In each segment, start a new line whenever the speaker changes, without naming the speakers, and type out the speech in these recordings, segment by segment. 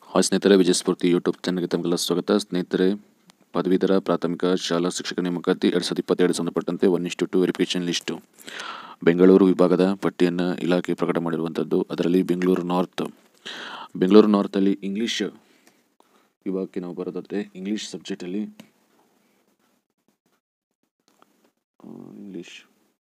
hi ಸ್ನೇಹಿತರೆ ವಿಜಯ ಸ್ಫೂರ್ತಿ YouTube ಚಾನಲ್ಗೆ ತಮಗೆಲ್ಲ ಸ್ವಾಗತ ಸ್ನೇಹಿತರೆ ಪದವೀಧರ ಪ್ರಾಥಮಿಕ ಶಾಲಾ ಶಿಕ್ಷಕ ನೇಮಕಾತಿ ಎರಡು ಸಾವಿರದ ಇಪ್ಪತ್ತೆರಡು ಸಂಬಂಧಪಟ್ಟಂತೆ ಒನ್ ಇಷ್ಟು ಟು ವೆರಿಫಿಕೇಷನ್ ಲಿಸ್ಟು ಬೆಂಗಳೂರು ವಿಭಾಗದ ಪಟ್ಟಿಯನ್ನು ಇಲಾಖೆ ಪ್ರಕಟ ಮಾಡಿರುವಂಥದ್ದು ಅದರಲ್ಲಿ ಬೆಂಗಳೂರು ನಾರ್ತ್ ಬೆಂಗಳೂರು ನಾರ್ತಲ್ಲಿ ಇಂಗ್ಲೀಷ್ ವಿಭಾಗಕ್ಕೆ ನಾವು ಬರೋದಾದರೆ ಇಂಗ್ಲೀಷ್ ಸಬ್ಜೆಕ್ಟಲ್ಲಿ ಇಂಗ್ಲೀಷ್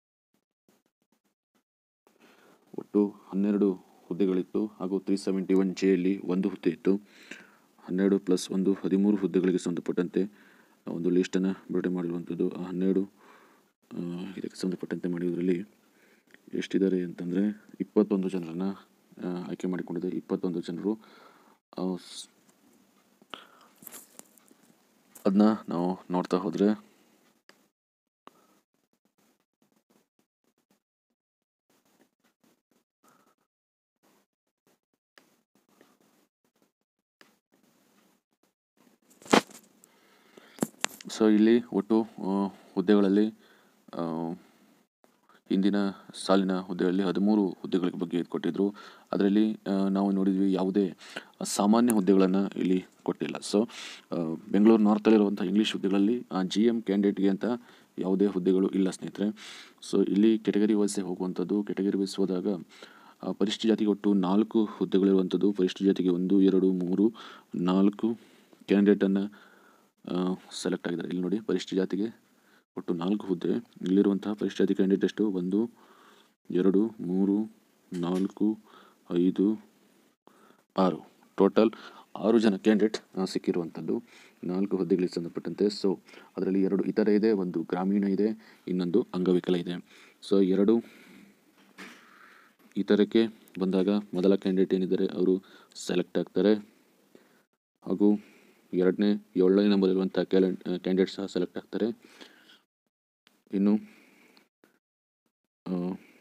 ಒಟ್ಟು ಹನ್ನೆರಡು ಹುದ್ದೆಗಳಿತ್ತು ಹಾಗೂ ತ್ರೀ ಸೆವೆಂಟಿ ಒನ್ ಜೆಯಲ್ಲಿ ಒಂದು ಹುದ್ದೆ ಇತ್ತು ಹನ್ನೆರಡು ಪ್ಲಸ್ ಒಂದು ಹದಿಮೂರು ಹುದ್ದೆಗಳಿಗೆ ಸಂಬಂಧಪಟ್ಟಂತೆ ಒಂದು ಲೀಸ್ಟನ್ನು ಬಿಡುಗಡೆ ಮಾಡಿರುವಂಥದ್ದು ಆ ಹನ್ನೆರಡು ಆ, ಇದಕ್ಕೆ ಸಂಬಂಧಪಟ್ಟಂತೆ ಮಾಡಿರೋದ್ರಲ್ಲಿ ಎಷ್ಟಿದ್ದಾರೆ ಅಂತಂದರೆ ಇಪ್ಪತ್ತೊಂದು ಜನರನ್ನು ಆಯ್ಕೆ ಮಾಡಿಕೊಂಡಿದೆ ಇಪ್ಪತ್ತೊಂದು ಜನರು ಅದನ್ನ ನಾವು ನೋಡ್ತಾ ಹೋದರೆ ಸೊ ಇಲ್ಲಿ ಒಟ್ಟು ಆ, ಹುದ್ದೆಗಳಲ್ಲಿ ಆ, ಹಿಂದಿನ ಸಾಲಿನ ಹುದ್ದೆಯಲ್ಲಿ ಹದಿಮೂರು ಹುದ್ದೆಗಳ ಬಗ್ಗೆ ಕೊಟ್ಟಿದ್ದರು ಅದರಲ್ಲಿ ಆ, ನಾವು ನೋಡಿದ್ವಿ ಯಾವುದೇ ಸಾಮಾನ್ಯ ಹುದ್ದೆಗಳನ್ನು ಇಲ್ಲಿ ಕೊಟ್ಟಿಲ್ಲ ಸೊ ಬೆಂಗಳೂರು ನಾರ್ತಲ್ಲಿರುವಂಥ ಇಂಗ್ಲೀಷ್ ಹುದ್ದೆಗಳಲ್ಲಿ ಜಿ ಎಮ್ ಕ್ಯಾಂಡಿಡೇಟ್ಗೆ ಅಂತ ಯಾವುದೇ ಹುದ್ದೆಗಳು ಇಲ್ಲ ಸ್ನೇಹಿತರೆ ಸೊ ಇಲ್ಲಿ ಕೆಟಗರಿ ವೈಸೇ ಹೋಗುವಂಥದ್ದು ಕೆಟಗರಿ ವೈಸ್ ಹೋದಾಗ ಆ, ಪರಿಶಿಷ್ಟ ಜಾತಿಗೆ ಒಟ್ಟು ನಾಲ್ಕು ಹುದ್ದೆಗಳಿರುವಂಥದ್ದು ಪರಿಶಿಷ್ಟ ಜಾತಿಗೆ ಒಂದು ಎರಡು ಮೂರು ನಾಲ್ಕು ಕ್ಯಾಂಡಿಡೇಟನ್ನು ಸೆಲೆಕ್ಟ್ ಆಗಿದ್ದಾರೆ ಇಲ್ಲಿ ನೋಡಿ ಪರಿಶಿಷ್ಟ ಜಾತಿಗೆ ಒಟ್ಟು ನಾಲ್ಕು ಹುದ್ದೆ ಇಲ್ಲಿರುವಂತಹ ಪರಿಶಿಷ್ಟ ಜಾತಿ ಕ್ಯಾಂಡಿಡೇಟ್ ಎಷ್ಟು ಒಂದು ಎರಡು ಮೂರು ನಾಲ್ಕು ಐದು ಆರು ಟೋಟಲ್ ಆರು ಜನ ಕ್ಯಾಂಡಿಡೇಟ್ ಸಿಕ್ಕಿರುವಂಥದ್ದು ನಾಲ್ಕು ಹುದ್ದೆಗಳಿಗೆ ಸಂಬಂಧಪಟ್ಟಂತೆ ಸೊ ಅದರಲ್ಲಿ ಎರಡು ಇತರ ಇದೆ ಒಂದು ಗ್ರಾಮೀಣ ಇದೆ ಇನ್ನೊಂದು ಅಂಗವಿಕಲ ಇದೆ ಸೊ ಎರಡು ಇತರಕ್ಕೆ ಬಂದಾಗ ಮೊದಲ ಕ್ಯಾಂಡಿಡೇಟ್ ಏನಿದ್ದಾರೆ ಅವರು ಸೆಲೆಕ್ಟ್ ಆಗ್ತಾರೆ ಹಾಗೂ ಎರಡನೇ ಏಳನೇ ನಂಬರ್ ಇರುವಂಥ ಕ್ಯಾಲೆಂಡ್ ಕ್ಯಾಂಡಿಡೇಟ್ ಸಹ ಸೆಲೆಕ್ಟ್ ಆಗ್ತಾರೆ ಇನ್ನು ಆ,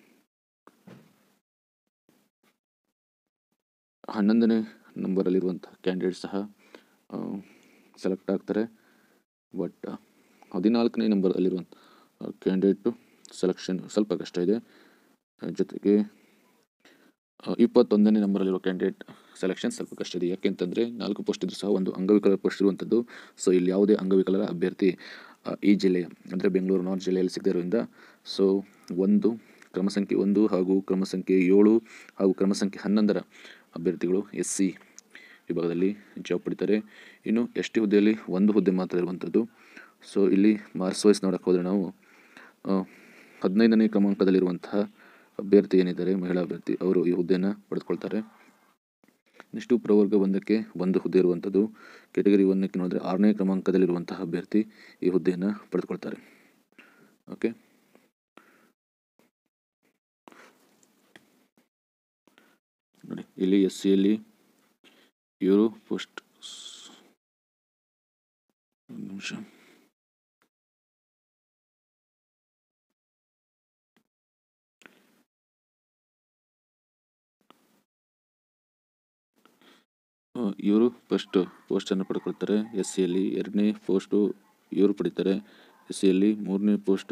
ಹನ್ನೊಂದನೇ ನಂಬರಲ್ಲಿರುವಂಥ ಕ್ಯಾಂಡಿಡೇಟ್ ಸಹ ಸೆಲೆಕ್ಟ್ ಆಗ್ತಾರೆ ಬಟ್ ಹದಿನಾಲ್ಕನೇ ನಂಬರಲ್ಲಿರುವಂಥ ಕ್ಯಾಂಡಿಡೇಟು ಸೆಲೆಕ್ಷನ್ ಸ್ವಲ್ಪ ಕಷ್ಟ ಇದೆ ಆ, ಜೊತೆಗೆ ಆ, ಇಪ್ಪತ್ತೊಂದನೇ ನಂಬರಲ್ಲಿರೋ ಕ್ಯಾಂಡಿಡೇಟ್ ಸೆಲೆಕ್ಷನ್ ಸ್ವಲ್ಪ ಕಷ್ಟ ಇದೆ ಯಾಕೆಂತಂದರೆ ನಾಲ್ಕು ಪೋಸ್ಟ್ ಇದ್ರೂ ಸಹ ಒಂದು ಅಂಗವಿಕಲರ ಪೋಸ್ಟ್ ಇರುವಂಥದ್ದು ಸೊ ಇಲ್ಲಿ ಯಾವುದೇ ಅಂಗವಿಕಲರ ಅಭ್ಯರ್ಥಿ ಆ, ಈ ಜಿಲ್ಲೆ ಅಂದರೆ ಬೆಂಗಳೂರು ನಾರ್ತ್ ಜಿಲ್ಲೆಯಲ್ಲಿ ಸಿಗದಿರೋದ್ರಿಂದ ಸೊ ಒಂದು ಕ್ರಮ ಸಂಖ್ಯೆ ಒಂದು ಹಾಗೂ ಕ್ರಮ ಸಂಖ್ಯೆ ಏಳು ಹಾಗೂ ಕ್ರಮ ಸಂಖ್ಯೆ ಹನ್ನೊಂದರ ಅಭ್ಯರ್ಥಿಗಳು ಎಸ್ ಸಿ ವಿಭಾಗದಲ್ಲಿ ಜಾಬ್ ಪಡಿತಾರೆ ಇನ್ನು ಎಸ್ ಟಿ ಹುದ್ದೆಯಲ್ಲಿ ಒಂದು ಹುದ್ದೆ ಮಾತ್ರ ಇರುವಂಥದ್ದು ಸೊ ಇಲ್ಲಿ ಮಾರ್ಕ್ಸ್ ವೈಸ್ ನೋಡೋಕೆ ಹೋದರೆ ನಾವು ಆ, ಹದಿನೈದನೇ ಕ್ರಮಾಂಕದಲ್ಲಿರುವಂತಹ ಅಭ್ಯರ್ಥಿ ಏನಿದ್ದಾರೆ ಮಹಿಳಾ ಅಭ್ಯರ್ಥಿ ಅವರು ಈ ಹುದ್ದೆಯನ್ನು ಪಡೆದುಕೊಳ್ತಾರೆ ನೆಕ್ಸ್ಟು ಪ್ರವರ್ಗ ಒಂದಕ್ಕೆ ಒಂದು ಹುದ್ದೆ ಇರುವಂಥದ್ದು ಕೆಟಗರಿ ಒಂದಕ್ಕೆ ನೋಡಿದ್ರೆ ಆರನೇ ಕ್ರಮಾಂಕದಲ್ಲಿರುವಂತಹ ಅಭ್ಯರ್ಥಿ ಈ ಹುದ್ದೆಯನ್ನು ಪಡೆದುಕೊಳ್ತಾರೆ ಓಕೆ ನೋಡಿ ಇಲ್ಲಿ ಎಸ್ ಸಿಯಲ್ಲಿ ಇವರು ಫಸ್ಟ್ ಒಂದು ನಿಮಿಷ ಇವರು ಫಸ್ಟ್ ಪೋಸ್ಟನ್ನು ಪಡ್ಕೊಳ್ತಾರೆ ಎಸ್ ಸಿಯಲ್ಲಿ ಎರಡನೇ ಪೋಸ್ಟು ಇವರು ಪಡಿತಾರೆ ಎಸ್ ಸಿಯಲ್ಲಿ ಮೂರನೇ ಪೋಸ್ಟು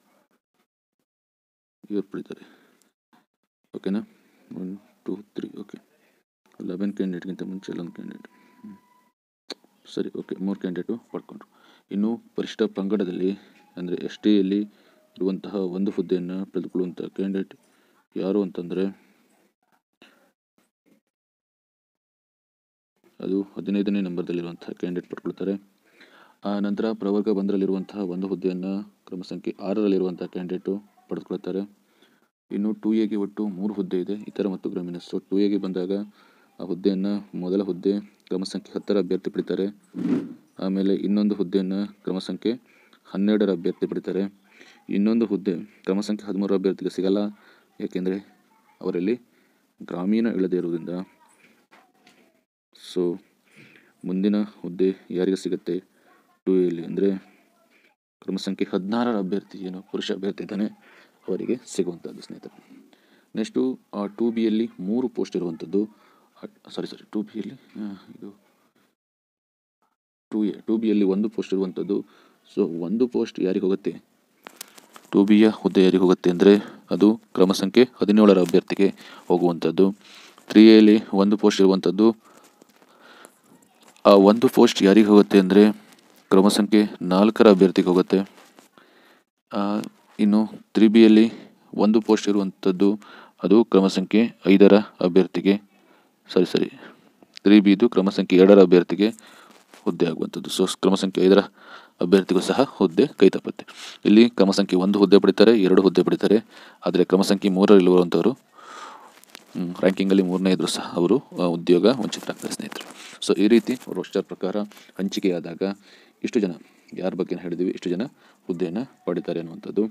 ಇವರು ಪಡಿತಾರೆ ಓಕೆನಾ one two three okay eleven ಕ್ಯಾಂಡಿಡೇಟ್ಗಿಂತ ಮುಂಚೆ ಒಂದು ಕ್ಯಾಂಡಿಡೇಟ್ ಸರಿ ಓಕೆ ಮೂರು ಕ್ಯಾಂಡಿಡೇಟು ಪಡ್ಕೊಂಡ್ರು ಇನ್ನು ಪರಿಶಿಷ್ಟ ಪಂಗಡದಲ್ಲಿ ಅಂದರೆ ಎಸ್ ಟಿಯಲ್ಲಿ ಇರುವಂತಹ ಒಂದು ಹುದ್ದೆಯನ್ನು ಪಡೆದುಕೊಳ್ಳುವಂಥ ಕ್ಯಾಂಡಿಡೇಟ್ ಯಾರು ಅಂತಂದರೆ ಅದು ಹದಿನೈದನೇ ನಂಬರ್ದಲ್ಲಿರುವಂತಹ ಕ್ಯಾಂಡಿಡೇಟ್ ಪಡ್ಕೊಳ್ತಾರೆ ಆ ನಂತರ ಪ್ರವರ್ಗ ಒಂದರಲ್ಲಿರುವಂತಹ ಒಂದು ಹುದ್ದೆಯನ್ನು ಕ್ರಮ ಸಂಖ್ಯೆ ಆರರಲ್ಲಿರುವಂತಹ ಕ್ಯಾಂಡಿಡೇಟು ಪಡೆದುಕೊಳ್ತಾರೆ ಇನ್ನು ಟು ಎಗೆ ಒಟ್ಟು ಮೂರು ಹುದ್ದೆ ಇದೆ ಇತರ ಮತ್ತು ಗ್ರಾಮೀಣ ಸೊ ಟು ಎಗೆ ಬಂದಾಗ ಆ ಹುದ್ದೆಯನ್ನು ಮೊದಲ ಹುದ್ದೆ ಕ್ರಮ ಸಂಖ್ಯೆ ಹತ್ತರ ಅಭ್ಯರ್ಥಿ ಪಡಿತಾರೆ ಆಮೇಲೆ ಇನ್ನೊಂದು ಹುದ್ದೆಯನ್ನು ಕ್ರಮ ಸಂಖ್ಯೆ ಹನ್ನೆರಡರ ಅಭ್ಯರ್ಥಿ ಪಡಿತಾರೆ ಇನ್ನೊಂದು ಹುದ್ದೆ ಕ್ರಮ ಸಂಖ್ಯೆ ಹದಿಮೂರರ ಅಭ್ಯರ್ಥಿಗೆ ಸಿಗಲ್ಲ ಏಕೆಂದರೆ ಅವರಲ್ಲಿ ಗ್ರಾಮೀಣ ಇಳದೇ ಇರುವುದರಿಂದ ಸೊ ಮುಂದಿನ ಹುದ್ದೆ ಯಾರಿಗೆ ಸಿಗುತ್ತೆ ಟು ಎಲ್ಲಿ ಅಂದರೆ ಕ್ರಮ ಸಂಖ್ಯೆ ಹದಿನಾರರ ಅಭ್ಯರ್ಥಿ ಏನು ಪುರುಷ ಅಭ್ಯರ್ಥಿ ಇದ್ದಾನೆ ಅವರಿಗೆ ಸಿಗುವಂಥದ್ದು ಸ್ನೇಹಿತರೆ ನೆಕ್ಸ್ಟು ಟು ಬಿಯಲ್ಲಿ ಮೂರು ಪೋಸ್ಟ್ ಇರುವಂಥದ್ದು ಸಾರಿ ಸಾರಿ ಟು ಬಿಯಲ್ಲಿ ಇದು ಟು ಎ ಟು ಬಿಯಲ್ಲಿ ಒಂದು ಪೋಸ್ಟ್ ಇರುವಂಥದ್ದು ಸೊ ಒಂದು ಪೋಸ್ಟ್ ಯಾರಿಗೆ ಹೋಗುತ್ತೆ ಟು ಬಿಯ ಹುದ್ದೆ ಯಾರಿಗೆ ಹೋಗುತ್ತೆ ಅಂದರೆ ಅದು ಕ್ರಮ ಸಂಖ್ಯೆ ಹದಿನೇಳರ ಅಭ್ಯರ್ಥಿಗೆ ಹೋಗುವಂಥದ್ದು ತ್ರೀ ಎಲ್ಲಿ ಒಂದು ಪೋಸ್ಟ್ ಇರುವಂಥದ್ದು ಆ ಒಂದು ಪೋಸ್ಟ್ ಯಾರಿಗೆ ಹೋಗುತ್ತೆ ಅಂದರೆ ಕ್ರಮ ಸಂಖ್ಯೆ ನಾಲ್ಕರ ಅಭ್ಯರ್ಥಿಗೆ ಹೋಗುತ್ತೆ ಆ, ಇನ್ನು ತ್ರೀ ಬಿಯಲ್ಲಿ ಒಂದು ಪೋಸ್ಟ್ ಇರುವಂಥದ್ದು ಅದು ಕ್ರಮ ಸಂಖ್ಯೆ ಐದರ ಅಭ್ಯರ್ಥಿಗೆ ಸರಿ ಸರಿ ತ್ರೀ ಬಿದು ಕ್ರಮ ಸಂಖ್ಯೆ ಎರಡರ ಅಭ್ಯರ್ಥಿಗೆ ಹುದ್ದೆ ಆಗುವಂಥದ್ದು ಸೊ ಕ್ರಮ ಸಂಖ್ಯೆ ಐದರ ಅಭ್ಯರ್ಥಿಗೂ ಸಹ ಹುದ್ದೆ ಕೈ ತಪ್ಪುತ್ತೆ ಇಲ್ಲಿ ಕ್ರಮ ಸಂಖ್ಯೆ ಒಂದು ಹುದ್ದೆ ಪಡಿತಾರೆ ಎರಡು ಹುದ್ದೆ ಪಡಿತಾರೆ ಆದರೆ ಕ್ರಮ ಸಂಖ್ಯೆ ಮೂರರಲ್ಲಿರುವಂಥವರು ರ್ಯಾಂಕಿಂಗಲ್ಲಿ ಮೂರನೇ ಇದ್ದರೂ ಸಹ ಅವರು ಆ, ಉದ್ಯೋಗ ವಂಚಿತರಾಗ್ತಾರೆ ಸ್ನೇಹಿತರೆ ಸೊ ಈ ರೀತಿ ರೋಸ್ಟರ್ ಪ್ರಕಾರ ಹಂಚಿಕೆಯಾದಾಗ ಇಷ್ಟು ಜನ ಯಾರ ಬಗ್ಗೆ ಹೇಳಿದ್ವಿ ಇಷ್ಟು ಜನ ಹುದ್ದೆಯನ್ನು ಪಡಿತಾರೆ ಅನ್ನುವಂಥದ್ದು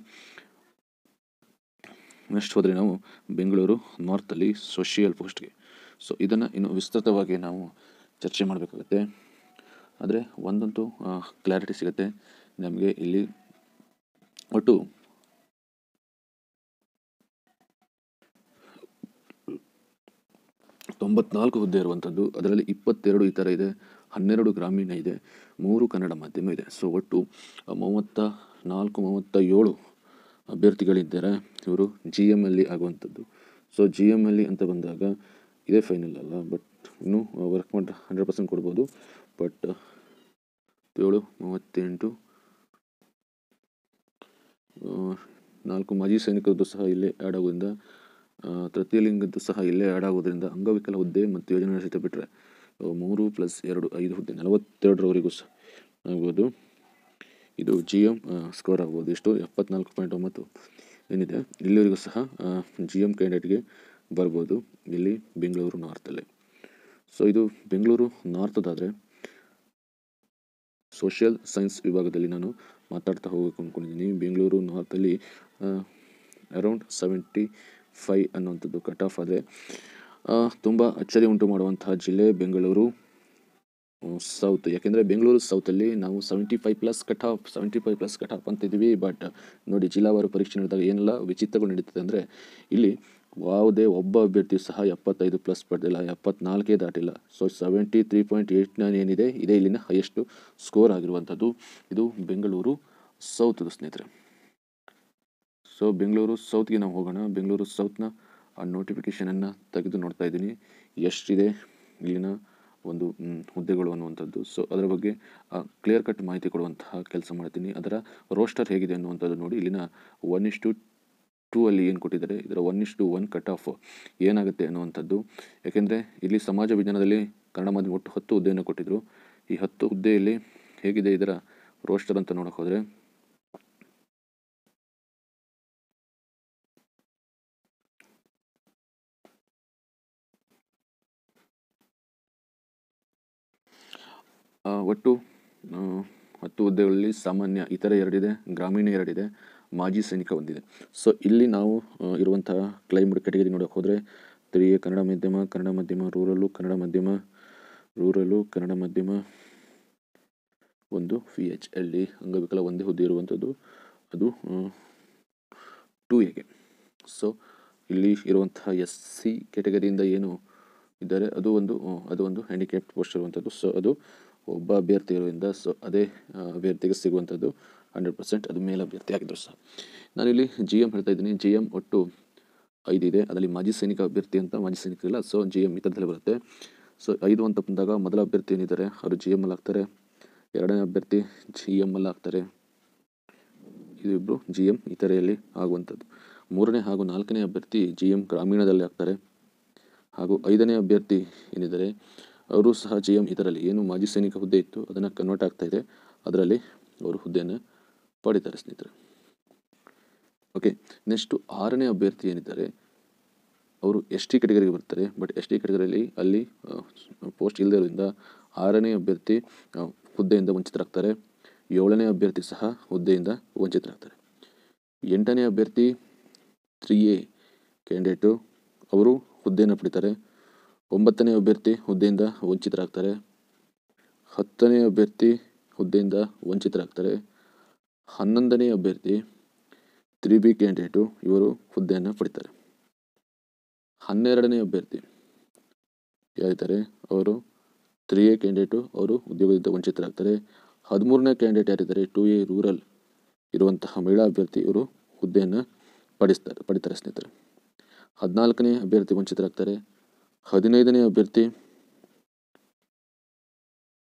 ನೆಕ್ಸ್ಟ್ ಹೋದರೆ ನಾವು ಬೆಂಗಳೂರು ನಾರ್ತಲ್ಲಿ ಸೋಷಿಯಲ್ ಪೋಸ್ಟ್ಗೆ ಸೊ ಇದನ್ನು ಇನ್ನು ವಿಸ್ತೃತವಾಗಿ ನಾವು ಚರ್ಚೆ ಮಾಡಬೇಕಾಗುತ್ತೆ ಆದರೆ ಒಂದಂತೂ ಕ್ಲಾರಿಟಿ ಸಿಗುತ್ತೆ ನಮಗೆ ಇಲ್ಲಿ ಒಟ್ಟು ತೊಂಬತ್ನಾಲ್ಕು ಹುದ್ದೆ ಇರುವಂಥದ್ದು ಅದರಲ್ಲಿ ಇಪ್ಪತ್ತೆರಡು ಈ ಥರ ಇದೆ ಹನ್ನೆರಡು ಗ್ರಾಮೀಣ ಇದೆ ಮೂರು ಕನ್ನಡ ಮಾಧ್ಯಮ ಇದೆ ಸೊ ಒಟ್ಟು ಆ, ಮೂವತ್ತ ನಾಲ್ಕು ಮೂವತ್ತ ಏಳು ಅಭ್ಯರ್ಥಿಗಳಿದ್ದಾರೆ ಇವರು ಜಿ ಎಮ್ ಅಲ್ಲಿ ಆಗುವಂಥದ್ದು ಸೊ ಜಿ ಎಮ್ ಅಲ್ಲಿ ಅಂತ ಬಂದಾಗ ಇದೇ ಫೈನಲ್ ಅಲ್ಲ ಬಟ್ ಇನ್ನೂ ವರ್ಕ್ ಮಾಡಿ ಹಂಡ್ರೆಡ್ ಪರ್ಸೆಂಟ್ ಕೊಡ್ಬೋದು ಬಟ್ ಏಳು ಮೂವತ್ತೆಂಟು ಆ, ನಾಲ್ಕು ಮಾಜಿ ಸೈನಿಕರದ್ದು ಸಹ ಇಲ್ಲೇ ಆ್ಯಡ್ ಆಗೋದ್ರಿಂದ ಆ, ತೃತೀಯ ಲಿಂಗದ್ದು ಸಹ ಇಲ್ಲೇ ಆ್ಯಡ್ ಆಗೋದ್ರಿಂದ ಅಂಗವಿಕಲ ಹುದ್ದೆ ಮತ್ತು ಯೋಜನೆ ಸಹಿತ ಬಿಟ್ಟರೆ ಮೂರು ಪ್ಲಸ್ ಎರಡು ಐದು ಹುದ್ದೆ ನಲವತ್ತೆರಡರವರೆಗೂ ಸಹ ಆಗ್ಬೋದು ಇದು ಜಿ ಎಮ್ ಸ್ಕೋರ್ ಆಗ್ಬೋದು ಎಷ್ಟು ಎಪ್ಪತ್ನಾಲ್ಕು ಪಾಯಿಂಟ್ ಒಂಬತ್ತು ಏನಿದೆ ಇಲ್ಲಿವರೆಗೂ ಸಹ ಜಿ ಎಮ್ ಕ್ಯಾಂಡಿಡೇಟ್ಗೆ ಬರ್ಬೋದು ಇಲ್ಲಿ ಬೆಂಗಳೂರು ನಾರ್ತಲ್ಲಿ ಸೊ ಇದು ಬೆಂಗಳೂರು ನಾರ್ತದಾದರೆ ಸೋಷಿಯಲ್ ಸೈನ್ಸ್ ವಿಭಾಗದಲ್ಲಿ ನಾನು ಮಾತಾಡ್ತಾ ಹೋಗಬೇಕು ಅಂದ್ಕೊಂಡಿದ್ದೀನಿ ಬೆಂಗಳೂರು ನಾರ್ತಲ್ಲಿ ಅರೌಂಡ್ ಸೆವೆಂಟಿ ಫೈ ಅನ್ನುವಂಥದ್ದು ಕಟ್ ಆಫ್ ಆದರೆ ತುಂಬ ಅಚ್ಚರಿ ಉಂಟು ಮಾಡುವಂತಹ ಜಿಲ್ಲೆ ಬೆಂಗಳೂರು ಸೌತ್ ಯಾಕೆಂದರೆ ಬೆಂಗಳೂರು ಸೌತಲ್ಲಿ ನಾವು seventy five plus cut off seventy five plus cut off ಅಂತಿದ್ದೀವಿ ಬಟ್ ನೋಡಿ ಜಿಲ್ಲಾವಾರು ಪರೀಕ್ಷೆ ನಡೆದಾಗ ಏನೆಲ್ಲ ವಿಚಿತ್ರಗಳು ನಡೀತದೆ ಅಂದರೆ ಇಲ್ಲಿ ಯಾವುದೇ ಒಬ್ಬ ಅಭ್ಯರ್ಥಿ ಸಹ ಎಪ್ಪತ್ತೈದು ಪ್ಲಸ್ ಪಡೆದಿಲ್ಲ ಎಪ್ಪತ್ನಾಲ್ಕೇ ದಾಟಿಲ್ಲ so seventy three point eight nine ಏನಿದೆ ಇದೇ ಇಲ್ಲಿನ ಹೈಯೆಸ್ಟು ಸ್ಕೋರ್ ಆಗಿರುವಂಥದ್ದು ಇದು ಬೆಂಗಳೂರು ಸೌತ್ದು ಸ್ನೇಹಿತರೆ ಸೊ ಬೆಂಗಳೂರು ಸೌತ್ಗೆ ನಾವು ಹೋಗೋಣ ಬೆಂಗಳೂರು ಸೌತ್ನ ಆ ನೋಟಿಫಿಕೇಷನನ್ನು ತೆಗೆದು ನೋಡ್ತಾ ಇದ್ದೀನಿ ಎಷ್ಟಿದೆ ಇಲ್ಲಿನ ಒಂದು ಮ್, ಹುದ್ದೆಗಳು ಅನ್ನುವಂಥದ್ದು ಸೊ ಅದರ ಬಗ್ಗೆ ಕ್ಲಿಯರ್ ಕಟ್ ಮಾಹಿತಿ ಕೊಡುವಂತಹ ಕೆಲಸ ಮಾಡ್ತೀನಿ ಅದರ ರೋಸ್ಟರ್ ಹೇಗಿದೆ ಅನ್ನುವಂಥದ್ದು ನೋಡಿ ಇಲ್ಲಿನ ಒನ್ ಇಷ್ಟು ಟೂ ಅಲ್ಲಿ ಏನು ಕೊಟ್ಟಿದ್ದಾರೆ ಇದರ ಒನ್ ಇಷ್ಟು ಒನ್ ಕಟ್ ಆಫ್ ಏನಾಗುತ್ತೆ ಅನ್ನುವಂಥದ್ದು ಯಾಕೆಂದರೆ ಇಲ್ಲಿ ಸಮಾಜ ವಿಜ್ಞಾನದಲ್ಲಿ ಕನ್ನಡ ಮಾಧ್ಯಮ ಒಟ್ಟು ಹತ್ತು ಹುದ್ದೆಯನ್ನು ಕೊಟ್ಟಿದ್ದರು ಈ ಹತ್ತು ಹುದ್ದೆಯಲ್ಲಿ ಹೇಗಿದೆ ಇದರ ರೋಸ್ಟರ್ ಅಂತ ನೋಡೋಕೆ ಹೋದರೆ ಆ, ಒಟ್ಟು ಆ, ಹತ್ತು ಹುದ್ದೆಗಳಲ್ಲಿ ಸಾಮಾನ್ಯ ಇತರ ಎರಡಿದೆ ಗ್ರಾಮೀಣ ಎರಡಿದೆ ಮಾಜಿ ಸೈನಿಕ ಒಂದಿದೆ ಸೊ ಇಲ್ಲಿ ನಾವು ಆ, ಇರುವಂತಹ ಕ್ಲೈಮೇಟ್ ಕೆಟಗರಿ ನೋಡೋಕೆ ಹೋದರೆ ತ್ರೀ ಎ ಕನ್ನಡ ಮಾಧ್ಯಮ ಕನ್ನಡ ಮಾಧ್ಯಮ ರೂರಲ್ಲು ಕನ್ನಡ ಮಾಧ್ಯಮ ರೂರಲ್ಲು ಕನ್ನಡ ಮಾಧ್ಯಮ ಒಂದು ವಿ ಎಚ್ ಎಲ್ ಡಿ ಅಂಗವಿಕಲ ಒಂದೇ ಹುದ್ದೆ ಇರುವಂಥದ್ದು ಅದು ಟೂ ಎಗೆ ಸೊ ಇಲ್ಲಿ ಇರುವಂತಹ ಎಸ್ ಸಿ ಕೆಟಗರಿಯಿಂದ ಏನು ಇದ್ದಾರೆ ಅದು ಒಂದು ಆ, ಅದು ಒಂದು ಹ್ಯಾಂಡಿಕ್ಯಾಪ್ ಪೋಸ್ಟ್ ಇರುವಂಥದ್ದು ಸೊ ಅದು ಒಬ್ಬ ಅಭ್ಯರ್ಥಿ ಇರೋದ್ರಿಂದ ಸೊ ಅದೇ ಆ, ಅಭ್ಯರ್ಥಿಗೆ ಸಿಗುವಂಥದ್ದು ಹಂಡ್ರೆಡ್ ಪರ್ಸೆಂಟ್ ಅದು ಮೇಲ್ ಅಭ್ಯರ್ಥಿ ಆಗಿದ್ರು ಸಹ ನಾನಿಲ್ಲಿ ಜಿ ಎಮ್ ಹೇಳ್ತಾ ಇದ್ದೀನಿ ಜಿ ಎಮ್ ಒಟ್ಟು ಐದಿದೆ ಅದರಲ್ಲಿ ಮಾಜಿ ಸೈನಿಕ ಅಭ್ಯರ್ಥಿ ಅಂತ ಮಾಜಿ ಸೈನಿಕರಿಲ್ಲ ಸೊ ಜಿ ಎಮ್ ಈ ಥರದಲ್ಲಿ ಬರುತ್ತೆ ಸೊ ಐದು ಅಂತ ಬಂದಾಗ ಮೊದಲ ಅಭ್ಯರ್ಥಿ ಏನಿದ್ದಾರೆ ಅವರು ಜಿ ಎಮ್ ಅಲ್ಲಿ ಆಗ್ತಾರೆ ಎರಡನೇ ಅಭ್ಯರ್ಥಿ ಜಿ ಎಮ್ ಅಲ್ಲಿ ಆಗ್ತಾರೆ ಇದಿಬ್ಬರು ಜಿ ಎಮ್ ಇತರೆಯಲ್ಲಿ ಆಗುವಂಥದ್ದು ಮೂರನೇ ಹಾಗೂ ನಾಲ್ಕನೇ ಅಭ್ಯರ್ಥಿ ಜಿ ಎಮ್ ಗ್ರಾಮೀಣದಲ್ಲಿ ಆಗ್ತಾರೆ ಹಾಗೂ ಐದನೇ ಅಭ್ಯರ್ಥಿ ಏನಿದ್ದಾರೆ ಅವರು ಸಹ ಜಿ ಎಮ್ ಇದರಲ್ಲಿ ಏನು ಮಾಜಿ ಸೈನಿಕ ಹುದ್ದೆ ಇತ್ತು ಅದನ್ನು ಕನ್ವರ್ಟ್ ಆಗ್ತಾ ಇದೆ ಅದರಲ್ಲಿ ಅವರು ಹುದ್ದೆಯನ್ನು ಪಡಿತಾರೆ ಸ್ನೇಹಿತರೆ ಓಕೆ ನೆಕ್ಸ್ಟು ಆರನೇ ಅಭ್ಯರ್ಥಿ ಏನಿದ್ದಾರೆ ಅವರು ಎಸ್ ಟಿ ಕೆಟಗರಿಗೆ ಬರ್ತಾರೆ ಬಟ್ ಎಸ್ ಟಿ ಕೆಟಗರಿಯಲ್ಲಿ ಅಲ್ಲಿ ಪೋಸ್ಟ್ ಇಲ್ಲದೆ ಇರೋದ್ರಿಂದ ಆರನೇ ಅಭ್ಯರ್ಥಿ ಆ, ಹುದ್ದೆಯಿಂದ ವಂಚಿತರಾಗ್ತಾರೆ ಏಳನೇ ಅಭ್ಯರ್ಥಿ ಸಹ ಹುದ್ದೆಯಿಂದ ವಂಚಿತರಾಗ್ತಾರೆ ಎಂಟನೇ ಅಭ್ಯರ್ಥಿ ತ್ರೀ ಎ ಕ್ಯಾಂಡಿಡೇಟು ಅವರು ಹುದ್ದೆಯನ್ನು ಪಡಿತಾರೆ ಒಂಬತ್ತನೇ ಅಭ್ಯರ್ಥಿ ಹುದ್ದೆಯಿಂದ ವಂಚಿತರಾಗ್ತಾರೆ ಹತ್ತನೇ ಅಭ್ಯರ್ಥಿ ಹುದ್ದೆಯಿಂದ ವಂಚಿತರಾಗ್ತಾರೆ ಹನ್ನೊಂದನೇ ಅಭ್ಯರ್ಥಿ ತ್ರೀ ಬಿ ಕ್ಯಾಂಡಿಡೇಟು ಇವರು ಹುದ್ದೆಯನ್ನು ಪಡಿತಾರೆ ಹನ್ನೆರಡನೇ ಅಭ್ಯರ್ಥಿ ಯಾರಿದ್ದಾರೆ ಅವರು ತ್ರೀ ಎ ಕ್ಯಾಂಡಿಡೇಟು ಅವರು ಉದ್ಯೋಗದಿಂದ ವಂಚಿತರಾಗ್ತಾರೆ ಹದಿಮೂರನೇ ಕ್ಯಾಂಡಿಡೇಟ್ ಯಾರಿದ್ದಾರೆ ಟು ಎ ರೂರಲ್ ಇರುವಂತಹ ಮಹಿಳಾ ಅಭ್ಯರ್ಥಿ ಇವರು ಹುದ್ದೆಯನ್ನು ಪಡಿಸ್ತಾರೆ ಪಡಿತಾರೆ ಸ್ನೇಹಿತರೆ ಹದಿನಾಲ್ಕನೇ ಅಭ್ಯರ್ಥಿ ವಂಚಿತರಾಗ್ತಾರೆ ಹದಿನೈದನೇ ಅಭ್ಯರ್ಥಿ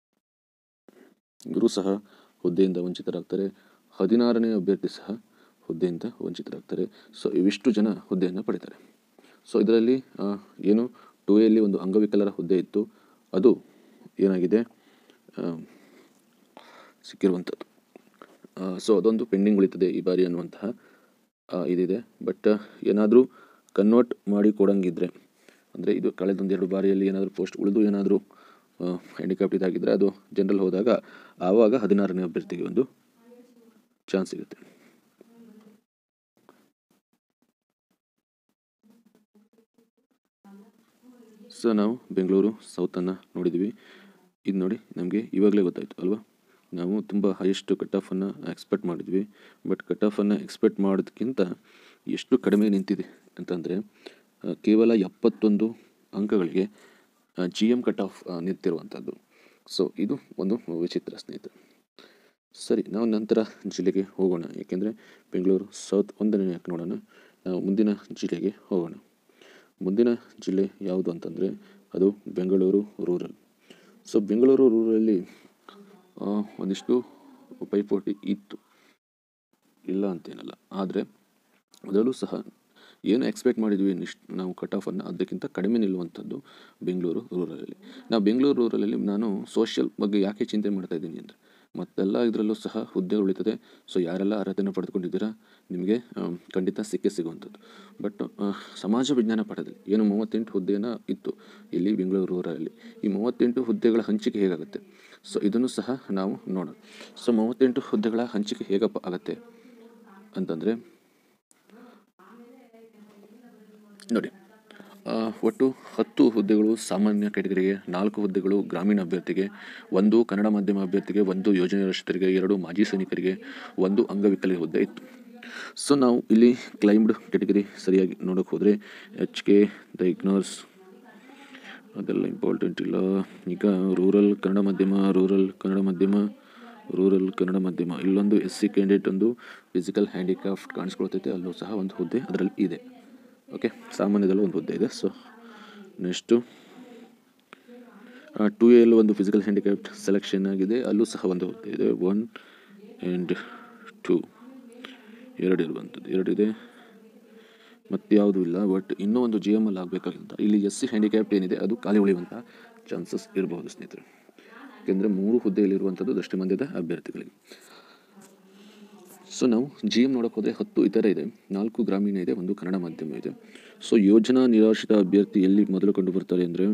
ಇವರು ಸಹ ಹುದ್ದೆಯಿಂದ ವಂಚಿತರಾಗ್ತಾರೆ ಹದಿನಾರನೇ ಅಭ್ಯರ್ಥಿ ಸಹ ಹುದ್ದೆಯಿಂದ ವಂಚಿತರಾಗ್ತಾರೆ ಸೊ ಇವಿಷ್ಟು ಜನ ಹುದ್ದೆಯನ್ನು ಪಡಿತಾರೆ ಸೊ ಇದರಲ್ಲಿ ಆ, ಏನು ಟು ಎಲ್ಲಿ ಒಂದು ಅಂಗವಿಕಲರ ಹುದ್ದೆ ಇತ್ತು ಅದು ಏನಾಗಿದೆ ಆ, ಸಿಕ್ಕಿರುವಂಥದ್ದು ಸೊ ಅದೊಂದು ಪೆಂಡಿಂಗ್ ಉಳಿತದೆ ಈ ಬಾರಿ ಅನ್ನುವಂತಹ ಆ, ಇದಿದೆ ಬಟ್ ಏನಾದರೂ ಕನ್ವರ್ಟ್ ಮಾಡಿ ಕೊಡಂಗಿದ್ರೆ ಅಂದರೆ ಇದು ಕಳೆದೊಂದು ಎರಡು ಬಾರಿಯಲ್ಲಿ ಏನಾದರೂ ಪೋಸ್ಟ್ ಉಳಿದು ಏನಾದರೂ ಹ್ಯಾಂಡಿಕ್ಯಾಪ್ಟ್ ಇದಾಗಿದ್ದರೆ ಅದು ಜನರಲ್ ಹೋದಾಗ ಆವಾಗ ಹದಿನಾರನೇ ಅಭ್ಯರ್ಥಿಗೆ ಒಂದು ಚಾನ್ಸ್ ಸಿಗುತ್ತೆ ಸೊ ನಾವು ಬೆಂಗಳೂರು ಸೌತನ್ನು ನೋಡಿದ್ವಿ ಇದು ನೋಡಿ ನಮಗೆ ಇವಾಗಲೇ ಗೊತ್ತಾಯಿತು ಅಲ್ವಾ ನಾವು ತುಂಬ ಹೈಯೆಸ್ಟ್ ಕಟ್ ಆಫನ್ನು ಎಕ್ಸ್ಪೆಕ್ಟ್ ಮಾಡಿದ್ವಿ ಬಟ್ ಕಟ್ ಆಫನ್ನು ಎಕ್ಸ್ಪೆಕ್ಟ್ ಮಾಡೋದಕ್ಕಿಂತ ಎಷ್ಟು ಕಡಿಮೆ ನಿಂತಿದೆ ಅಂತಂದರೆ ಆ, ಕೇವಲ ಎಪ್ಪತ್ತೊಂದು ಅಂಕಗಳಿಗೆ ಜಿ ಎಮ್ ಕಟ್ ಆಫ್ ನಿಂತಿರುವಂಥದ್ದು ಸೊ ಇದು ಒಂದು ವಿಚಿತ್ರ ಸ್ನೇಹಿತರೆ ಸರಿ ನಾವು ನಂತರ ಜಿಲ್ಲೆಗೆ ಹೋಗೋಣ ಏಕೆಂದರೆ ಬೆಂಗಳೂರು ಸೌತ್ ಒಂದನೇ ಯಾಕೆ ನೋಡೋಣ ನಾವು ಮುಂದಿನ ಜಿಲ್ಲೆಗೆ ಹೋಗೋಣ ಮುಂದಿನ ಜಿಲ್ಲೆ ಯಾವುದು ಅಂತಂದರೆ ಅದು ಬೆಂಗಳೂರು ರೂರಲ್ ಸೊ ಬೆಂಗಳೂರು ರೂರಲ್ಲಿ ಆ, ಒಂದಿಷ್ಟು ಪೈಪೋಟಿ ಇತ್ತು ಇಲ್ಲ ಅಂತೇನಲ್ಲ ಆದರೆ ಅದರಲ್ಲೂ ಸಹ ಏನು ಎಕ್ಸ್ಪೆಕ್ಟ್ ಮಾಡಿದ್ವಿ ಇಷ್ಟು ನಾವು ಕಟ್ ಆಫನ್ನು ಅದಕ್ಕಿಂತ ಕಡಿಮೆ ನಿಲ್ಲುವಂಥದ್ದು ಬೆಂಗಳೂರು ರೂರಲಲ್ಲಿ ನಾವು ಬೆಂಗಳೂರು ರೂರಲಲ್ಲಿ ನಾನು ಸೋಷಿಯಲ್ ಬಗ್ಗೆ ಯಾಕೆ ಚಿಂತೆ ಮಾಡ್ತಾ ಇದ್ದೀನಿ ಅಂದರೆ ಮತ್ತೆಲ್ಲ ಇದರಲ್ಲೂ ಸಹ ಹುದ್ದೆ ಉಳಿತದೆ ಸೊ ಯಾರೆಲ್ಲ ಅರ್ಹತೆಯನ್ನು ಪಡೆದುಕೊಂಡಿದ್ದೀರಾ ನಿಮಗೆ ಆಮ್, ಖಂಡಿತ ಸಿಕ್ಕೇ ಸಿಗುವಂಥದ್ದು ಬಟ್ ಸಮಾಜ ವಿಜ್ಞಾನ ಪಾಠದಲ್ಲಿ ಏನು ಮೂವತ್ತೆಂಟು ಹುದ್ದೆಯನ್ನು ಇತ್ತು ಇಲ್ಲಿ ಬೆಂಗಳೂರು ರೂರಲ್ಲಿ ಈ ಮೂವತ್ತೆಂಟು ಹುದ್ದೆಗಳ ಹಂಚಿಕೆ ಹೇಗಾಗುತ್ತೆ ಸೊ ಇದನ್ನು ಸಹ ನಾವು ನೋಡೋಣ ಸೊ ಮೂವತ್ತೆಂಟು ಹುದ್ದೆಗಳ ಹಂಚಿಕೆ ಹೇಗಪ್ಪ ಆಗುತ್ತೆ ಅಂತಂದರೆ ನೋಡಿ ಆ, ಒಟ್ಟು ಹತ್ತು ಹುದ್ದೆಗಳು ಸಾಮಾನ್ಯ ಕೆಟಗರಿಗೆ ನಾಲ್ಕು ಹುದ್ದೆಗಳು ಗ್ರಾಮೀಣ ಅಭ್ಯರ್ಥಿಗೆ ಒಂದು ಕನ್ನಡ ಮಾಧ್ಯಮ ಅಭ್ಯರ್ಥಿಗೆ ಒಂದು ಯೋಜನೆ ರಕ್ಷಿತರಿಗೆ ಎರಡು ಮಾಜಿ ಸೈನಿಕರಿಗೆ ಒಂದು ಅಂಗವಿಕಲ ಹುದ್ದೆ ಇತ್ತು ಸೊ ನಾವು ಇಲ್ಲಿ ಕ್ಲೈಮ್ಡ್ ಕೆಟಗರಿ ಸರಿಯಾಗಿ ನೋಡೋಕೆ ಹೋದರೆ ಎಚ್ ಕೆ ದ ಇಗ್ನೋರ್ಸ್ ಅದೆಲ್ಲ ಇಂಪಾರ್ಟೆಂಟ್ ಇಲ್ಲ ಈಗ ರೂರಲ್ ಕನ್ನಡ ಮಾಧ್ಯಮ ರೂರಲ್ ಕನ್ನಡ ಮಾಧ್ಯಮ ರೂರಲ್ ಕನ್ನಡ ಮಾಧ್ಯಮ ಇಲ್ಲೊಂದು ಎಸ್ ಸಿ ಕ್ಯಾಂಡಿಡೇಟ್ ಒಂದು ಫಿಸಿಕಲ್ ಹ್ಯಾಂಡಿಕ್ರಾಫ್ಟ್ ಕಾಣಿಸ್ಕೊಳ್ತೈತೆ ಅಲ್ಲೂ ಸಹ ಒಂದು ಹುದ್ದೆ ಅದರಲ್ಲಿ ಇದೆ ಓಕೆ ಸಾಮಾನ್ಯದಲ್ಲೂ ಒಂದು ಹುದ್ದೆ ಇದೆ ಸೊ ನೆಕ್ಸ್ಟು ಟು ಎಲ್ ಒಂದು ಫಿಸಿಕಲ್ ಹ್ಯಾಂಡಿಕ್ಯಾಪ್ಟ್ ಸೆಲೆಕ್ಷನ್ ಆಗಿದೆ ಅಲ್ಲೂ ಸಹ ಒಂದು ಹುದ್ದೆ ಇದೆ ಒನ್ ಆ್ಯಂಡ್ ಟೂ ಎರಡು ಇರುವಂಥದ್ದು ಎರಡಿದೆ ಮತ್ತು ಯಾವುದೂ ಇಲ್ಲ ಬಟ್ ಇನ್ನೂ ಒಂದು ಜಿ ಎಮ್ ಎಲ್ ಆಗಬೇಕಾಗಿಲ್ಲ ಇಲ್ಲಿ ಎಸ್ ಸಿ ಹ್ಯಾಂಡಿಕ್ಯಾಪ್ಟ್ ಏನಿದೆ ಅದು ಖಾಲಿ ಉಳಿಯುವಂಥ ಚಾನ್ಸಸ್ ಇರಬಹುದು ಸ್ನೇಹಿತರೆ ಯಾಕೆಂದರೆ ಮೂರು ಹುದ್ದೆಯಲ್ಲಿರುವಂಥದ್ದು ದೃಷ್ಟಿ ಮಂದ್ಯದ ಅಭ್ಯರ್ಥಿಗಳಿಗೆ ಸೊ ನಾವು ಜಿ ಎಮ್ ನೋಡೋಕೆ ಹೋದರೆ ಹತ್ತು ಇತರ ಇದೆ ನಾಲ್ಕು ಗ್ರಾಮೀಣ ಇದೆ ಒಂದು ಕನ್ನಡ ಮಾಧ್ಯಮ ಇದೆ ಸೊ ಯೋಜನಾ ನಿರಾಶ್ರಿತ ಅಭ್ಯರ್ಥಿ ಎಲ್ಲಿ ಮೊದಲು ಕಂಡು ಬರ್ತಾರೆ ಅಂದರೆ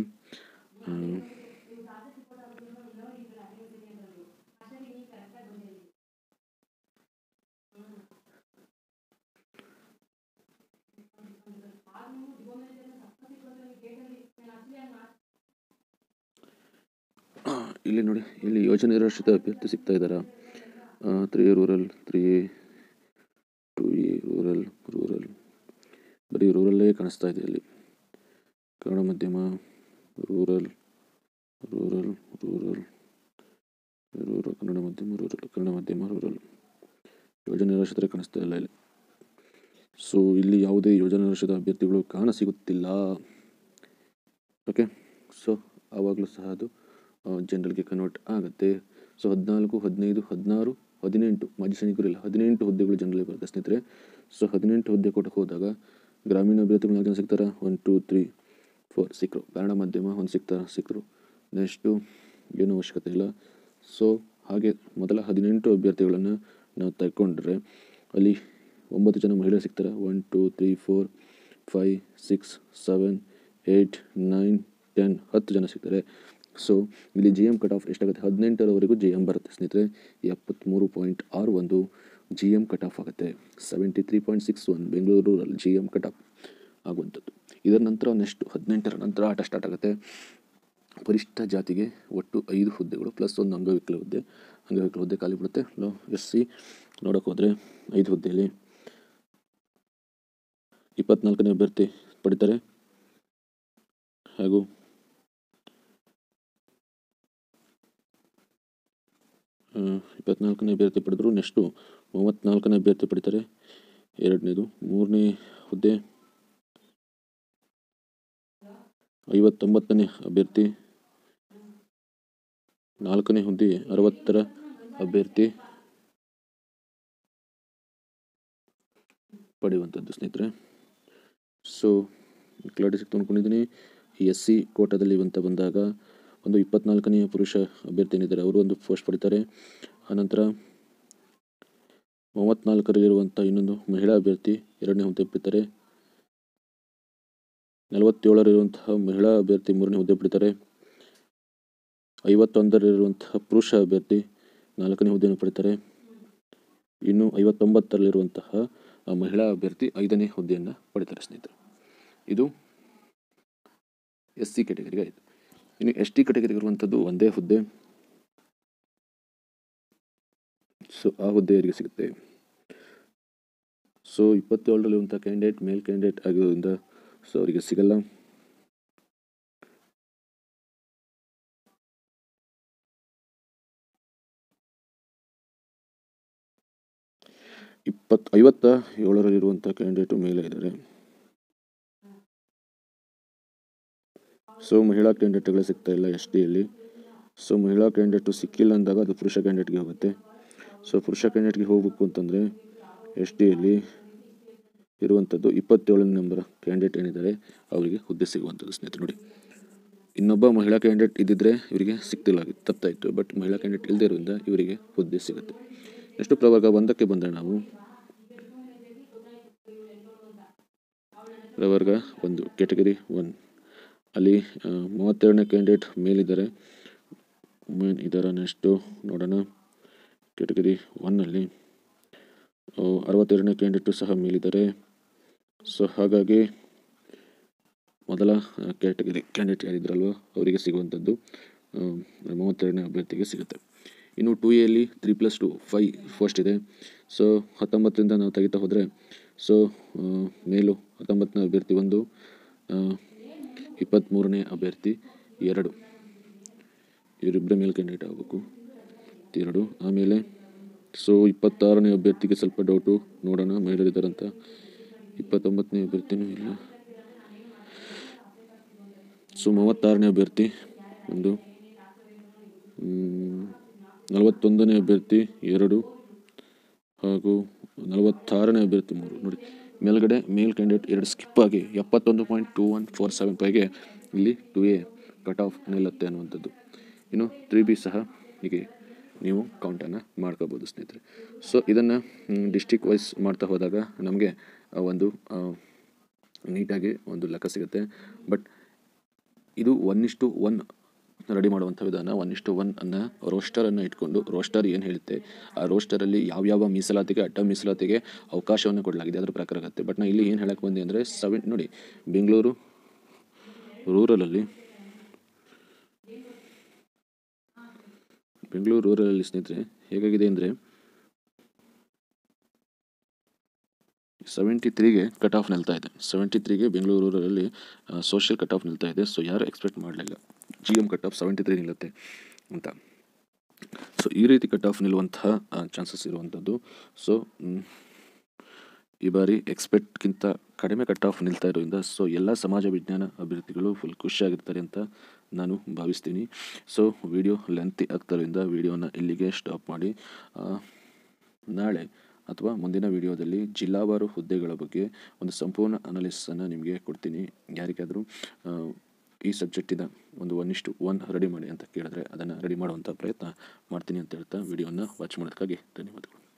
ಇಲ್ಲಿ ನೋಡಿ ಇಲ್ಲಿ ಯೋಜನೆ ನಿರಾಶ್ರಿತ ಅಭ್ಯರ್ಥಿ ಸಿಗ್ತಾ ಇದ್ದಾರಾ three rural three two A rural rural ಬರೀ ರೂರಲ್ಲೇ ಕಾಣಿಸ್ತಾ ಇದೆ ಇಲ್ಲಿ ಕನ್ನಡ ಮಾಧ್ಯಮ rural rural rural rural Kannada ಮಾಧ್ಯಮ ರೂರಲ್ ಕನ್ನಡ ಮಾಧ್ಯಮ ರೂರಲ್ ಯೋಜನೆ ನಿರಾಶ್ರಿತರೇ ಕಾಣಿಸ್ತಾ ಇಲ್ಲ ಇಲ್ಲಿ ಸೊ ಇಲ್ಲಿ ಯಾವುದೇ ಯೋಜನೆ ನಿರಾಶ್ರಿತ ಅಭ್ಯರ್ಥಿಗಳು ಕಾಣ ಸಿಗುತ್ತಿಲ್ಲ ಓಕೆ ಸೊ ಆವಾಗಲೂ ಸಹ ಅದು ಜನರಲ್ಗೆ ಕನ್ವರ್ಟ್ ಆಗುತ್ತೆ ಸೊ ಹದಿನಾಲ್ಕು ಹದಿನೈದು ಹದಿನಾರು ಹದಿನೆಂಟು ಮಾಜಿ ಸೈನಿಕರು ಇಲ್ಲ ಹದಿನೆಂಟು ಹುದ್ದೆಗಳು ಜನರಲ್ಲಿ ಬರುತ್ತೆ ಸ್ನೇಹಿತರೆ ಸೊ ಹದಿನೆಂಟು ಹುದ್ದೆ ಕೊಟ್ಟಕ್ಕೆ ಹೋದಾಗ ಗ್ರಾಮೀಣ ಅಭ್ಯರ್ಥಿಗಳು ನಾಲ್ಕು ಜನ ಸಿಗ್ತಾರ ಒನ್ ಟೂ ತ್ರೀ ಫೋರ್ ಸಿಕ್ಕರು ಕನ್ನಡ ಮಾಧ್ಯಮ ಒಂದು ಸಿಗ್ತಾರ ಸಿಕ್ಕರು ನೆಕ್ಸ್ಟು ಏನೂ ಅವಶ್ಯಕತೆ ಇಲ್ಲ ಸೊ ಹಾಗೆ ಮೊದಲ ಹದಿನೆಂಟು ಅಭ್ಯರ್ಥಿಗಳನ್ನು ನಾವು ತಗೊಂಡ್ರೆ ಅಲ್ಲಿ ಒಂಬತ್ತು ಜನ ಮಹಿಳೆ ಸಿಗ್ತಾರೆ one two three four five six seven eight nine ten ಹತ್ತು ಜನ ಸಿಗ್ತಾರೆ ಸೊ ಇಲ್ಲಿ ಜಿ ಎಮ್ ಕಟ್ ಆಫ್ ಎಷ್ಟಾಗುತ್ತೆ ಹದಿನೆಂಟರವರೆಗೂ ಜಿ ಎಮ್ ಬರುತ್ತೆ ಸ್ನೇಹಿತರೆ ಎಪ್ಪತ್ತ್ಮೂರು ಪಾಯಿಂಟ್ ಆರು ಒಂದು ಜಿ ಎಮ್ ಕಟ್ ಆಫ್ ಆಗುತ್ತೆ seventy three point six one ಬೆಂಗಳೂರಲ್ಲಿ ಜಿ ಎಮ್ ಕಟ್ ಆಫ್ ಆಗುವಂಥದ್ದು ಇದರ ನಂತರ ನೆಕ್ಸ್ಟ್ ಹದಿನೆಂಟರ ನಂತರ ಆಟ ಸ್ಟಾರ್ಟ್ ಆಗುತ್ತೆ ಪರಿಷ್ಠ ಜಾತಿಗೆ ಒಟ್ಟು ಐದು ಹುದ್ದೆಗಳು ಪ್ಲಸ್ ಒಂದು ಅಂಗವಿಕಲ ಹುದ್ದೆ ಅಂಗವಿಕಲ ಹುದ್ದೆ ಖಾಲಿ ಬಿಡುತ್ತೆ ಲೋ ಎಸ್ ಸಿ ನೋಡೋಕೆ ಹೋದರೆ ಐದು ಹುದ್ದೆಯಲ್ಲಿ ಇಪ್ಪತ್ನಾಲ್ಕನೇ ಅಭ್ಯರ್ಥಿ ಪಡಿತಾರೆ ಹಾಗೂ ಇಪ್ಪತ್ನಾಲ್ಕನೇ ಅಭ್ಯರ್ಥಿ ಪಡೆದರು ನೆಕ್ಸ್ಟು ಮೂವತ್ತ್ನಾಲ್ಕನೇ ಅಭ್ಯರ್ಥಿ ಪಡಿತಾರೆ ಎರಡನೇದು ಮೂರನೇ ಹುದ್ದೆ ಐವತ್ತೊಂಬತ್ತನೇ ಅಭ್ಯರ್ಥಿ ನಾಲ್ಕನೇ ಹುದ್ದೆ ಅರವತ್ತರ ಅಭ್ಯರ್ಥಿ ಪಡೆಯುವಂಥದ್ದು ಸ್ನೇಹಿತರೆ ಸೊ ಕ್ಲಾರಿಟಿ ಸಿಕ್ತು ಅಂದ್ಕೊಂಡಿದ್ದೀನಿ ಎಸ್ ಸಿ ಕೋಟಾದಲ್ಲಿ ಅಂತ ಬಂದಾಗ ಒಂದು ಇಪ್ಪತ್ನಾಲ್ಕನೆಯ ಪುರುಷ ಅಭ್ಯರ್ಥಿ ಏನಿದ್ದಾರೆ ಅವರು ಒಂದು ಪೋಸ್ಟ್ ಪಡಿತಾರೆ ಆನಂತರ ಮೂವತ್ತ್ನಾಲ್ಕರಲ್ಲಿರುವಂಥ ಇನ್ನೊಂದು ಮಹಿಳಾ ಅಭ್ಯರ್ಥಿ ಎರಡನೇ ಹುದ್ದೆ ಪಡಿತಾರೆ ನಲವತ್ತೇಳರಲ್ಲಿರುವಂತಹ ಮಹಿಳಾ ಅಭ್ಯರ್ಥಿ ಮೂರನೇ ಹುದ್ದೆ ಪಡಿತಾರೆ ಐವತ್ತೊಂದರಲ್ಲಿರುವಂತಹ ಪುರುಷ ಅಭ್ಯರ್ಥಿ ನಾಲ್ಕನೇ ಹುದ್ದೆಯನ್ನು ಪಡಿತಾರೆ ಇನ್ನು ಐವತ್ತೊಂಬತ್ತರಲ್ಲಿರುವಂತಹ ಆ ಮಹಿಳಾ ಅಭ್ಯರ್ಥಿ ಐದನೇ ಹುದ್ದೆಯನ್ನು ಪಡಿತಾರೆ ಸ್ನೇಹಿತರೆ ಇದು ಎಸ್ ಸಿ ಕ್ಯಾಟಗರಿಗೆ ಆಯಿತು ಇನ್ನು ಎಸ್ ಟಿ ಕ್ಯಾಟಗರಿಗೆ ಇರುವಂಥದ್ದು ಒಂದೇ ಹುದ್ದೆ ಸೊ ಆ ಹುದ್ದೆ ಯಾರಿಗೆ ಸಿಗುತ್ತೆ ಸೊ ಇಪ್ಪತ್ತೇಳರಲ್ಲಿರುವಂಥ ಕ್ಯಾಂಡಿಡೇಟ್ ಮೇಲ್ ಕ್ಯಾಂಡಿಡೇಟ್ ಆಗಿರೋದ್ರಿಂದ ಸೊ ಅವರಿಗೆ ಸಿಗಲ್ಲ ಇಪ್ಪತ್ತು ಐವತ್ತ ಏಳರಲ್ಲಿರುವಂಥ ಕ್ಯಾಂಡಿಡೇಟು ಮೇಲೆ ಇದ್ದಾರೆ ಸೊ ಮಹಿಳಾ ಕ್ಯಾಂಡಿಡೇಟ್ಗಳು ಸಿಗ್ತಾ ಇಲ್ಲ ಎಸ್ ಡಿಯಲ್ಲಿ ಸೊ ಮಹಿಳಾ ಕ್ಯಾಂಡಿಡೇಟು ಸಿಕ್ಕಿಲ್ಲ ಅಂದಾಗ ಅದು ಪುರುಷ ಕ್ಯಾಂಡಿಡೇಟ್ಗೆ ಹೋಗುತ್ತೆ ಸೊ ಪುರುಷ ಕ್ಯಾಂಡಿಡೇಟ್ಗೆ ಹೋಗಬೇಕು ಅಂತಂದರೆ ಎಸ್ ಡಿಯಲ್ಲಿ ಇರುವಂಥದ್ದು ಇಪ್ಪತ್ತೇಳನೇ ನಂಬರ್ ಕ್ಯಾಂಡಿಡೇಟ್ ಏನಿದ್ದಾರೆ ಅವರಿಗೆ ಹುದ್ದೆ ಸಿಗುವಂಥದ್ದು ಸ್ನೇಹಿತರೆ ನೋಡಿ ಇನ್ನೊಬ್ಬ ಮಹಿಳಾ ಕ್ಯಾಂಡಿಡೇಟ್ ಇದ್ದಿದ್ರೆ ಇವರಿಗೆ ಸಿಗ್ತಿಲ್ಲ ತಪ್ಪಾಯಿತು ಬಟ್ ಮಹಿಳಾ ಕ್ಯಾಂಡಿಡೇಟ್ ಇಲ್ಲದೇ ಇರೋದ್ರಿಂದ ಇವರಿಗೆ ಹುದ್ದೆ ಸಿಗುತ್ತೆ ನೆಕ್ಸ್ಟ್ ಪ್ರವರ್ಗ ಒಂದಕ್ಕೆ ಬಂದರೆ ನಾವು ಪ್ರವರ್ಗ ಒಂದು ಕೆಟಗರಿ ಒನ್ ಅಲ್ಲಿ ಆ, ಮೂವತ್ತೆರಡನೇ ಕ್ಯಾಂಡಿಡೇಟ್ ಮೇಲಿದ್ದಾರೆ ಮೇನ್ ಇದರ ನೆಕ್ಸ್ಟು ನೋಡೋಣ ಕೆಟಗರಿ ಒನ್ನಲ್ಲಿ ಅರವತ್ತೆರಡನೇ ಕ್ಯಾಂಡಿಡೇಟು ಸಹ ಮೇಲಿದ್ದಾರೆ ಸೊ ಹಾಗಾಗಿ ಮೊದಲ ಕ್ಯಾಟಗರಿ ಕ್ಯಾಂಡಿಡೇಟ್ ಯಾರಿದ್ರಲ್ವ ಅವರಿಗೆ ಸಿಗುವಂಥದ್ದು ಆ, ಮೂವತ್ತೆರಡನೇ ಅಭ್ಯರ್ಥಿಗೆ ಸಿಗುತ್ತೆ ಇನ್ನು ಟು ಎಲ್ಲಿ three plus two five first ಇದೆ ಸೊ ಹತ್ತೊಂಬತ್ತರಿಂದ ನಾವು ತೆಗಿತಾ ಹೋದರೆ ಸೊ ಮೇಲು ಹತ್ತೊಂಬತ್ತನೇ ಅಭ್ಯರ್ಥಿ ಒಂದು ಆ, ಇಪ್ಪತ್ತ್ಮೂರನೇ ಅಭ್ಯರ್ಥಿ ಎರಡು ಇವರಿಬ್ಬರ ಮೇಲೆ ಕ್ಯಾಂಡಿಡೇಟ್ ಆಗಬೇಕು ಎರಡು ಆಮೇಲೆ ಸೊ ಇಪ್ಪತ್ತಾರನೇ ಅಭ್ಯರ್ಥಿಗೆ ಸ್ವಲ್ಪ ಡೌಟು ನೋಡೋಣ ಮಹಿಳೆಯರಿದ್ದಾರಂತ ಇಪ್ಪತ್ತೊಂಬತ್ತನೇ ಅಭ್ಯರ್ಥಿನೂ ಇಲ್ಲ ಸೊ ಮೂವತ್ತಾರನೇ ಅಭ್ಯರ್ಥಿ ಒಂದು ಮ್, ನಲವತ್ತೊಂದನೇ ಅಭ್ಯರ್ಥಿ ಎರಡು ಹಾಗೂ ನಲವತ್ತಾರನೇ ಅಭ್ಯರ್ಥಿ ಮೂರು ನೋಡಿ ಮೇಲ್ಗಡೆ ಮೇಲ್ ಕ್ಯಾಂಡಿಡೇಟ್ ಎರಡು ಸ್ಕಿಪ್ ಆಗಿ ಎಪ್ಪತ್ತೊಂದು point two one four seven ಫೈವ್ಗೆ ಇಲ್ಲಿ ಟು ಎ ಕಟ್ ಆಫ್ ನಿಲ್ಲುತ್ತೆ ಅನ್ನುವಂಥದ್ದು ಇನ್ನು ತ್ರೀ ಬಿ ಸಹ ಹೀಗೆ ನೀವು ಕೌಂಟನ್ನು ಮಾಡ್ಕೋಬೋದು ಸ್ನೇಹಿತರೆ ಸೊ ಇದನ್ನು ಡಿಸ್ಟಿಕ್ ವೈಸ್ ಮಾಡ್ತಾ ಹೋದಾಗ ನಮಗೆ ಆ ಒಂದು ಆ, ನೀಟಾಗಿ ಒಂದು ಲೆಕ್ಕ ಸಿಗುತ್ತೆ ಬಟ್ ಇದು ಒನ್ ಇಷ್ಟು ಒನ್ ರೆಡಿ ಮಾಡುವಂಥ ವಿಧಾನ ಒನ್ ಇಷ್ಟು ಒನ್ ಅನ್ನು ರೋಸ್ಟರನ್ನು ಇಟ್ಕೊಂಡು ರೋಸ್ಟರ್ ಏನು ಹೇಳುತ್ತೆ ಆ ರೋಸ್ಟರಲ್ಲಿ ಯಾವ್ಯಾವ ಮೀಸಲಾತಿಗೆ ಅಡ್ಡ ಮೀಸಲಾತಿಗೆ ಅವಕಾಶವನ್ನು ಕೊಡಲಾಗಿದೆ ಅದರ ಪ್ರಕಾರ ಆಗುತ್ತೆ ಬಟ್ ನಾನು ಇಲ್ಲಿ ಏನು ಹೇಳಕ್ಕೆ ಬಂದೆ ಅಂದರೆ ಸೆವೆನ್ ನೋಡಿ ಬೆಂಗಳೂರು ರೂರಲಲ್ಲಿ ಬೆಂಗಳೂರು ರೂರಲಲ್ಲಿ ಸ್ನೇಹಿತರೆ ಹೇಗಾಗಿದೆ ಅಂದರೆ ಸೆವೆಂಟಿ ತ್ರೀಗೆ ಕಟ್ ಆಫ್ ನಿಲ್ತಾ ಇದೆ ಸೆವೆಂಟಿ ತ್ರೀಗೆ ಬೆಂಗಳೂರು ರೂರಲಲ್ಲಿ ಸೋಷಿಯಲ್ ಕಟ್ ಆಫ್ ನಿಲ್ತಾ ಇದೆ ಸೊ ಯಾರು ಎಕ್ಸ್ಪೆಕ್ಟ್ ಮಾಡಲಿಲ್ಲ G M cut off seventy three ನಿಲ್ಲುತ್ತೆ ಅಂತ ಸೊ ಈ ರೀತಿ ಕಟ್ ಆಫ್ ನಿಲ್ಲುವಂತಹ ಚಾನ್ಸಸ್ ಇರುವಂಥದ್ದು ಸೊ ಈ ಬಾರಿ ಎಕ್ಸ್ಪೆಕ್ಟ್ಗಿಂತ ಕಡಿಮೆ ಕಟ್ ಆಫ್ ನಿಲ್ತಾ ಇರೋದ್ರಿಂದ ಸೊ ಎಲ್ಲ ಸಮಾಜ ವಿಜ್ಞಾನ ಅಭ್ಯರ್ಥಿಗಳು ಫುಲ್ ಖುಷಿಯಾಗಿರ್ತಾರೆ ಅಂತ ನಾನು ಭಾವಿಸ್ತೀನಿ ಸೊ ವಿಡಿಯೋ ಲೆಂತಿ ಆಗ್ತಾರಿಂದ ವಿಡಿಯೋನ ಇಲ್ಲಿಗೆ ಸ್ಟಾಪ್ ಮಾಡಿ ಆ, ನಾಳೆ ಅಥವಾ ಮುಂದಿನ ವಿಡಿಯೋದಲ್ಲಿ ಜಿಲ್ಲಾವಾರು ಹುದ್ದೆಗಳ ಬಗ್ಗೆ ಒಂದು ಸಂಪೂರ್ಣ ಅನಾಲಿಸನ್ನು ನಿಮಗೆ ಕೊಡ್ತೀನಿ ಯಾರಿಗಾದರೂ ಆ, ಈ ಸಬ್ಜೆಕ್ಟಿನ ಒಂದು ಒನ್ ಇಷ್ಟು ಒನ್ ರೆಡಿ ಮಾಡಿ ಅಂತ ಕೇಳಿದ್ರೆ ಅದನ್ನು ರೆಡಿ ಮಾಡುವಂಥ ಪ್ರಯತ್ನ ಮಾಡ್ತೀನಿ ಅಂತ ಹೇಳ್ತಾ ವಿಡಿಯೋನ ವಾಚ್ ಮಾಡೋದಕ್ಕಾಗಿ ಧನ್ಯವಾದಗಳು